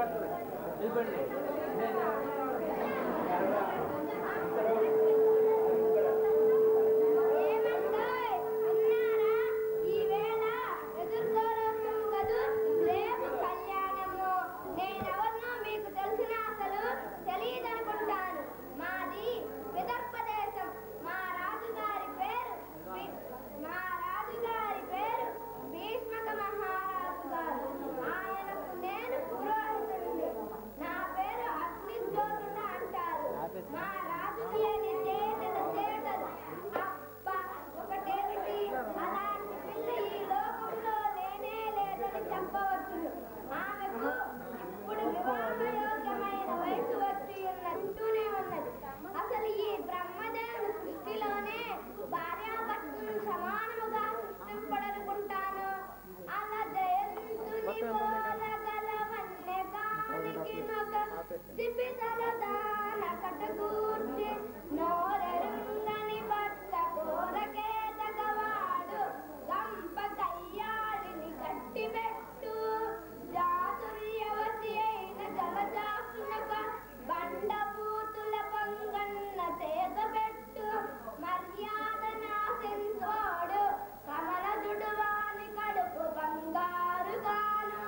ఏమంటాయ్? విన్నారా? ఈవేళ ఎదుర్కోవడం కదూ రేపు కళ్యాణము నేనెవరినో మీకు తెలిసిన అసలు తెలియదనుకుంటాను మాది విదర్భ దేశం మా రాజుగారి పేరు వి- మా రాజుగారి పేరు భీష్మక మహారాజు గారు ఆయనకు నేను పురోహితుడిని నా పేరు అగ్నిజ్యోతుడు అంటారు మా రాజుకు లేని చేతలు చేతలు అబ్బా ఒకటేమిటి అలాంటి పిల్ల ఈ లోకంలో లేనే లేదని చెప్పవచ్చును ఆమెకు ఇప్పుడు వివాహయోగ్యమైన వయసు వచ్చి ఉన్నట్టునే ఉన్నది అసలు ఈ బ్రహ్మదేవుని సృష్టిలోనే భార్యాభర్తలు సమానముగా సృష్టింపడనుకుంటాను అలా జయంతుని పోలగలవన్నె కానికి నొక దిపితల దాన కటకూర్చి నోరెరుంగని భర్త కోరకే తగవాడు గంప కయ్యాళిని కట్టిబెట్టు జాతుర్యవతి అయిన జలజాసునక బండపూతుల పంగన్న చేతబెట్టు మర్యాద నాశించోడు కమలజుడు వాని కడుపు బంగారు గాను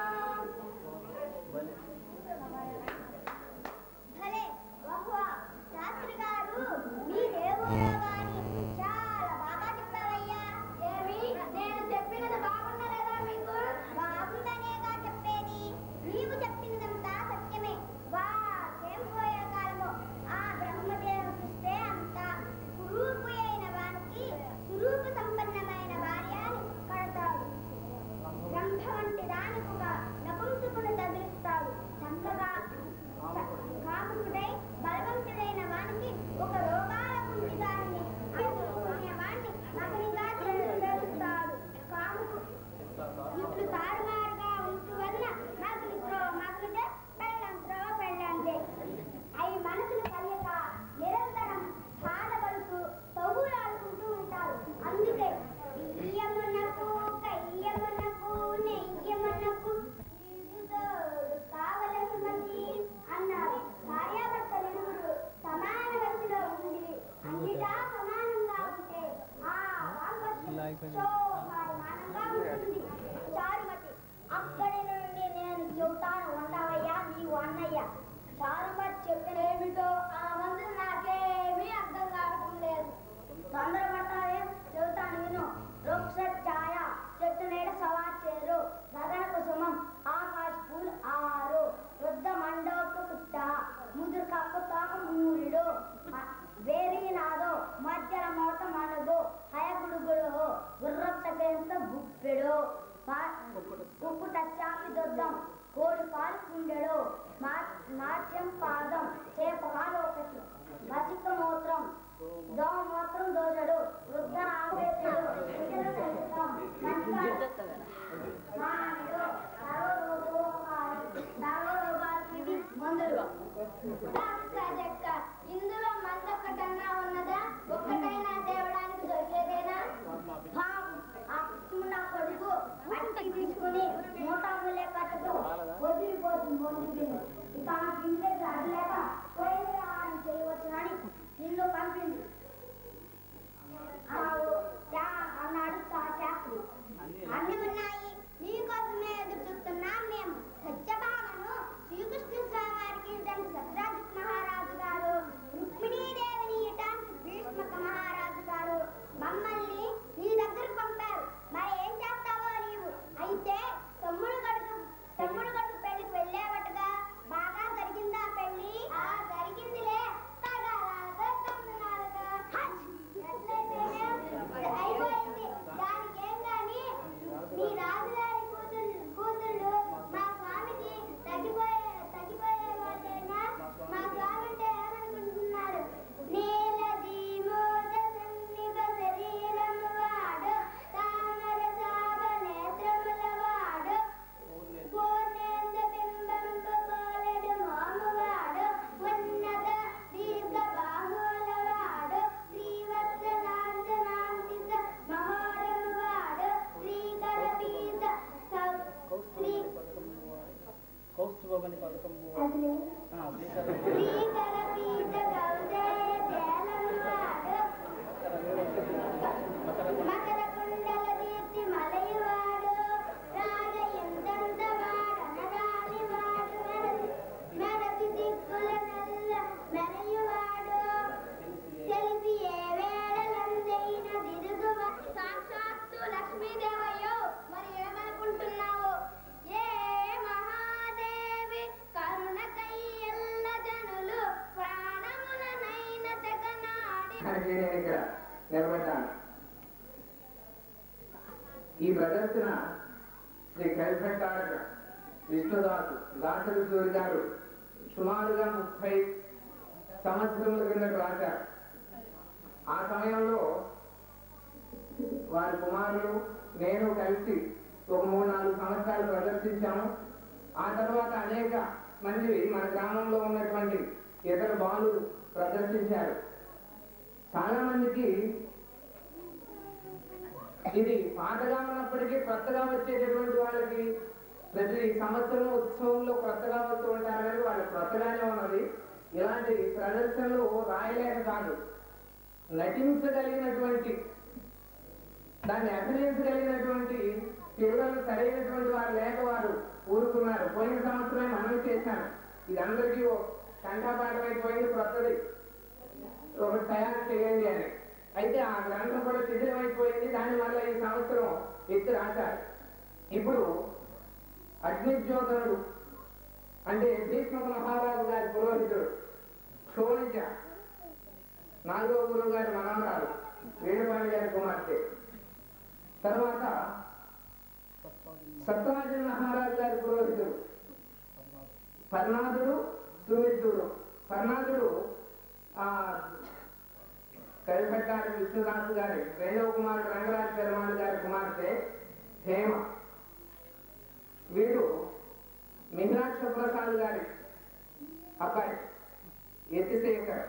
భలే వహ్వా శాస్త్రి గారు మీరేమోరా గాని చాలా బాగా చెప్పావయ్యా ఏమి నేను చెప్పినది బాగుందా లేదా మీకు బాగుందనేగా చెప్పేది నీవు చెప్పినదంతా సత్యమే వా ఏం పోయే కాలము ఆ బ్రహ్మదేవుడు చూస్తే అంత కురూపు అయిన వానికి సురూప సంపన్నమైన భార్యని కడతాడు రంభ వంటి దానికి ఒక నపుంసకుడు తగిలిస్తాడు చక్కగా కాముకుడై బలవంతుడైన వానికి ఒక రోగాల కుంటి దానిని అందుకునే వాణ్ణి మగనిగా చేస్తాడు కాముకు ఇట్లు తారుమారుగా ఉంటూ వల్ల మగనితో మగనిదే పెళ్ళంతో పెళ్ళంతే అవి మనసులు కలియక నిరంతరం బాధపడుతూ తగులాడుకుంటూ ఉంటారు అందుకే ఇయ్యమునకు కయ్యమునకు నెయ్యమునకు ఈడుదోడు కావలసినది అన్నారు భార్యాభర్తలు ఇరువురు సమాన వయసులో ఉండి అన్నిటా సమానంగా ఉంటే ఆ దాంపత్యం శోభాయమానంగా ఉంటుంది చారుమతి అక్కడి నుండి నేను చెబుతాను ఉండవయ్యా నీవు అన్నయ్య చారుమతి చెప్పిన ఏమిటో ఆ మంది నాకేమీ అర్థం కావటం లేదు తొందరపడతావే చెబుతాను విను వృక్ష ఛాయ చెట్టు నీడ సవాచేరు గగన కుసుమం ఆకాశ పూల్ ఆరు యుద్ధ మండోపు కుట్ట ముదురు కప్పు తోక మూరుడు వేరీనాదో మధ్యల మోత మనదు హయగుడుగుడు గుర్రొచ్చ పెంత గుప్పెడు కుక్కుట చాపి దొద్దం కోడి పాలు కుండెడు నాట్యం పాదం చేప కాలు ఒకటి మసిక మూత్రం దోమ మూత్రం దోజడు వృద్ధ నాగేతుడు శిఖర సంయుతం మానవుడు సర్వరోగోపకారి సర్వరోగాలకి ఇవి మందులు చెక్క ఇందులో మందొక్కటన్నా ఉన్నదా ఒక్కటైనా తేవడానికి దొరికేదేనా పాపం, ఆ పిచ్చిముండా కొడుకు మట్టి తీసుకుని మూటాములే కట్టుకు వదిలిపోతుంది మొండికి ఇక ఆ గింజే అడలేక పోయి ఆహారం చేయవచ్చునని నిన్ను పంపింది అన్నాడు చా- అన్నాడు చా- శాస్త్రి అన్ని ఉన్నాయి నీకోసమే ఎదురు చూస్తున్నాం మేము సత్యభామను శ్రీకృష్ణ స్వామి వారికి ఇవ్వడానికి సత్యరాజు మహారాజు గారు రుక్మిణీదేవిని ఇవ్వడానికి భీష్మక మహారాజు గారు మమ్మల్ని నీ దగ్గరకు పంపారు మరి ఏం చేస్తావో నీవు అయితే తమ్ముడు గడుపు తమ్ముడు గడుపు పెళ్లికి వెళ్ళేవట్టుగా బాగా జరిగిందా పెళ్లి ఆ జరిగిందిలే తగాలాగా తమ్మునాలుగా హచ్! ఎట్లయితేనే అయిపోయింది దానికి ఏం గాని నీ పుష్పమని పథకము అసలు ఆ, శ్రీకారం శ్రీకర పీఠ గౌదే చేలనువాడు మకర కుండల దీప్తి మలయువాడు రాజ ఎంతంత వాడనరాలి వాడు మెరసి మెరసి దిక్కుల నల్ల మెరయువాడు తెలిసి ఏ వేళలందైన దిరుగువ సాక్షాత్తు లక్ష్మీదేవయ్యో మరి ఏమనుకుంటున్నావు ఏ మహాదేవి కరుణకై ఎల్ల జనులు ప్రాణములనైన తెగనాడి దానికి నేను ఇక్కడ నిలబడ్డాను ఈ ప్రదర్శన శ్రీ కల్పెట్టారక విష్ణుదాసు దాసరి సూరి గారు సుమారుగా ముప్పై సంవత్సరముల కింద రాశారు ఆ సమయంలో వారి కుమారులు నేను కలిసి ఒక మూడు నాలుగు సంవత్సరాలు ప్రదర్శించాము ఆ తర్వాత అనేక మంది మన గ్రామంలో ఉన్నటువంటి ఇతర బాలురు ప్రదర్శించారు చాలా మందికి ఇది పాతగా ఉన్నప్పటికీ కొత్తగా వచ్చేటటువంటి వాళ్ళకి ప్రతి సంవత్సరం ఉత్సవంలో కొత్తగా వస్తూ ఉంటారు కానీ వాళ్ళకి కొత్తగానే ఉన్నది ఇలాంటి ప్రదర్శనలు రాయలేక కాదు నటించగలిగినటువంటి దాన్ని అభినయించగలిగినటువంటి పిల్లలు సరైనటువంటి వారు లేక వారు ఊరుకున్నారు పోయిన సంవత్సరమే మనం చేశాను ఇది అందరికీ ఓ కంఠపాఠమైపోయింది కొత్తది ఒకటి తయారు చేయండి అని అయితే ఆ గ్రంథం కూడా శిథిలమైపోయింది దాన్ని మళ్ళీ ఈ సంవత్సరం ఎత్తి రాశారు ఇప్పుడు అగ్నిజ్యోతనుడు అంటే భీష్మక మహారాజు గారి పురోహితుడు క్షోణిజ నాలుగో గురువు గారి మనవరాలు వేణుపాణి గారి కుమార్తె తర్వాత సత్యరాజు మహారాజు గారి పురోహితుడు పర్ణాదుడు సుమిత్రుడు పర్ణాదుడు ఆ కరిపెట్టారి విష్ణుదాసు గారి రెండవ కుమారుడు రంగరాజ పెరుమాళ్ గారి కుమార్తె హేమ వీడు మిహిరాక్ష ప్రసాద్ గారి అబ్బాయి యతిశేఖర్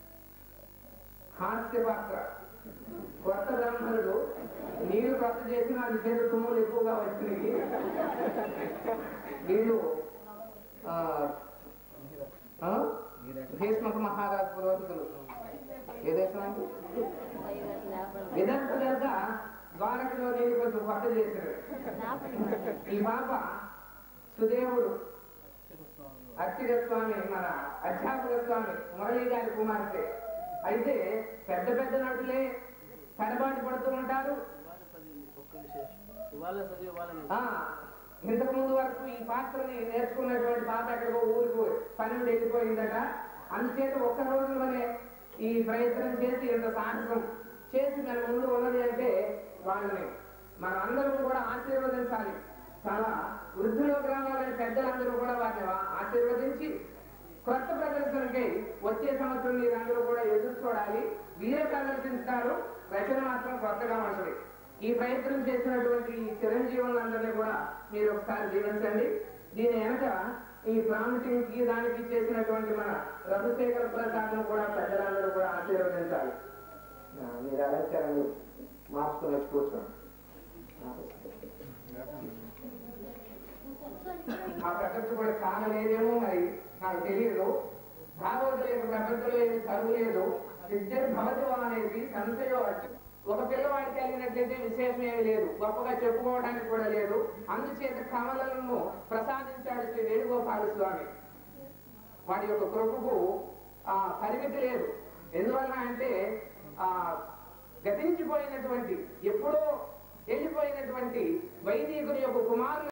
హాస్య పాత్ర కొత్త బ్రాహ్మణుడు నీరు కొత్త చేసిన అది చేత తుమ్ములు ఎక్కువగా వచ్చినాయి వీళ్ళు ఆ, ఆ? భీష్మక మహారాజ్ పురోహితులు ఏ దేశం అండి విదర్భగా ద్వారకలో నేను కొంచెం కొత్త చేశారు ఈ పాప సుదేవుడు అర్చిక స్వామి మన అధ్యాపక స్వామి మురళీ గారి కుమార్తె అయితే పెద్ద పెద్ద నటులే తడబాటు పడుతూ ఉంటారు ఇవాళ చదివింది ఒక్క విశేషం ఇవాళ చదివి ఇవాళ ఆ ఇంతకు ముందు వరకు ఈ పాత్రని నేర్చుకున్నటువంటి పాప ఎక్కడికో ఊరికి పని నుండి వెళ్ళిపోయిందట అందుచేత ఒక్క రోజులోనే ఈ ప్రయత్నం చేసి ఇంత సాహసం చేసి మన ముందు ఉన్నది అంటే వాళ్ళని మనం అందరం కూడా ఆశీర్వదించాలి చాలా వృద్ధులోకి రావాలని పెద్దలందరూ కూడా వారిని ఆశీర్వదించి కొత్త ప్రదర్శనకై వచ్చే సంవత్సరం మీరందరూ కూడా ఎదురు చూడాలి వీరే ప్రదర్శిస్తారు రచన మాత్రం కొత్తగా ఉంటుంది ఈ ప్రయత్నం చేసినటువంటి ఈ చిరంజీవులందరినీ కూడా మీరు ఒకసారి దీవించండి దీని వెనక ఈ ప్రాంప్టింగ్ కి దానికి చేసినటువంటి మన రఘుశేఖర ప్రసాద్ కూడా పెద్దలందరూ కూడా ఆశీర్వదించాలి ఆ, మీరు అలంకరణలు మార్చుకుని వచ్చి కూర్చోండి ఆ ప్రపంచం కూడా చాలా లేదేమో మరి నాకు తెలియదు భాగవత లేదు ప్రపంచం లేదు చదువు లేదు విద్యను భవతి అనేది సంశయం వచ్చు ఒక పిల్లవాడికి కలిగినట్లయితే విశేషం ఏమీ లేదు గొప్పగా చెప్పుకోవడానికి కూడా లేదు అందుచేత కమలను ప్రసాదించాడు శ్రీ వేణుగోపాల స్వామి వాడి యొక్క కృపకు ఆ పరిమితి లేదు ఎందువల్ల అంటే ఆ గతించిపోయినటువంటి ఎప్పుడో వెళ్ళిపోయినటువంటి వైదికుని యొక్క కుమారులు